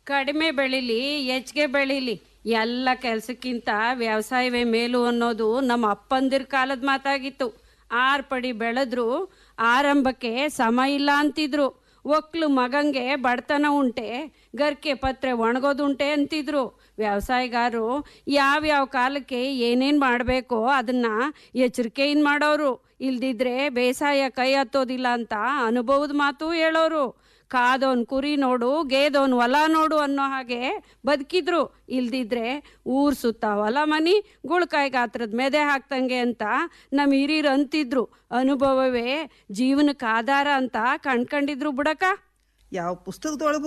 ಕಡಿಮೆ ಬೆಳಿಲಿ ಹೆಚ್ಚಿಗೆ ಬೆಳಿಲಿ ಎಲ್ಲ ಕೆಲಸಕ್ಕಿಂತ ವ್ಯವಸಾಯವೇ ಮೇಲು ಅನ್ನೋದು ನಮ್ಮ ಅಪ್ಪಂದಿರ ಕಾಲದ ಮಾತಾಗಿತ್ತು ಆರು ಪಡಿ ಬೆಳೆದ್ರು ಆರಂಭಕ್ಕೆ ಸಮ ಇಲ್ಲ ಅಂತಿದ್ರು ಒಕ್ಲು ಮಗಂಗೆ ಬಡತನ ಉಂಟೆ ಗರ್ಕೆ ಪತ್ರೆ ಒಣಗೋದುಂಟೆ ಅಂತಿದ್ರು ವ್ಯವಸಾಯಗಾರರು ಯಾವ್ಯಾವ ಕಾಲಕ್ಕೆ ಏನೇನು ಮಾಡಬೇಕೋ ಅದನ್ನ ಎಚ್ಚರಿಕೆಯಿಂದ ಮಾಡೋರು ಇಲ್ದಿದ್ರೆ ಬೇಸಾಯ ಕೈ ಹತ್ತೋದಿಲ್ಲ ಅಂತ ಅನುಭವದ ಮಾತು ಹೇಳೋರು ಕಾದೋನ್ ಕುರಿ ನೋಡು ಗೇದೋನ್ ಹೊಲ ನೋಡು ಅನ್ನೋ ಹಾಗೆ ಬದುಕಿದ್ರು ಇಲ್ದಿದ್ರೆ ಊರ್ ಸುತ್ತ ಹೊಲ ಮನಿ ಗುಳ್ಕಾಯಿ ಗಾತ್ರದ ಮೆದೆ ಹಾಕ್ತಂಗೆ ಅಂತ ನಮ್ಮ ಹಿರಿಯರು ಅಂತಿದ್ರು ಅನುಭವವೇ ಜೀವನಕ್ಕೆ ಆಧಾರ ಅಂತ ಕಣ್ಕಂಡಿದ್ರು ಬುಡಕ ಯಾವ ಪುಸ್ತಕದೊಳಗೂ